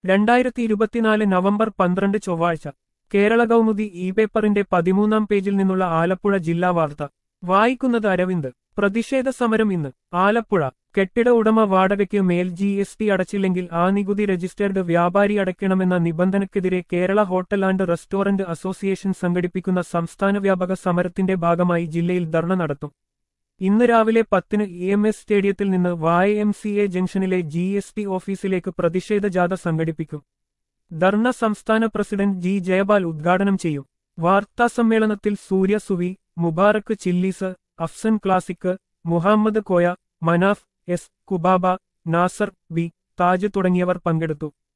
രണ്ടായിരത്തി ഇരുപത്തിനാല് നവംബർ പന്ത്രണ്ട് ചൊവ്വാഴ്ച കേരള കൗമുദി ഇ പേപ്പറിന്റെ പതിമൂന്നാം പേജിൽ നിന്നുള്ള ആലപ്പുഴ ജില്ലാ വാർത്ത വായിക്കുന്നത് അരവിന്ദ് പ്രതിഷേധ സമരം ഇന്ന് ആലപ്പുഴ കെട്ടിട ഉടമ വാടകയ്ക്ക് മേൽ ജി എസ് ടി അടച്ചില്ലെങ്കിൽ ആ നികുതി രജിസ്റ്റേർഡ് വ്യാപാരി അടയ്ക്കണമെന്ന നിബന്ധനയ്ക്കെതിരെ Kerala hotel and restaurant association സംഘടിപ്പിക്കുന്ന സംസ്ഥാന വ്യാപക സമരത്തിന്റെ ഭാഗമായി ജില്ലയിൽ ധർണ നടത്തും ഇന്ന് രാവിലെ പത്തിന് ഇ എം എസ് സ്റ്റേഡിയത്തിൽ നിന്ന് വായ എം സി എ ജംഗ്ഷനിലെ ജി എസ് ടി ഓഫീസിലേക്ക് പ്രതിഷേധ ജാഥ സംഘടിപ്പിക്കും ധർണ സംസ്ഥാന പ്രസിഡന്റ് ജി ജയപാൽ ഉദ്ഘാടനം ചെയ്യും വാർത്താസമ്മേളനത്തിൽ Surya Suvi Mubarak Chillies Afsan Classic Muhammad Koya Manaf S Kubaba Nasar V Taj തുടങ്ങിയവർ പങ്കെടുത്തു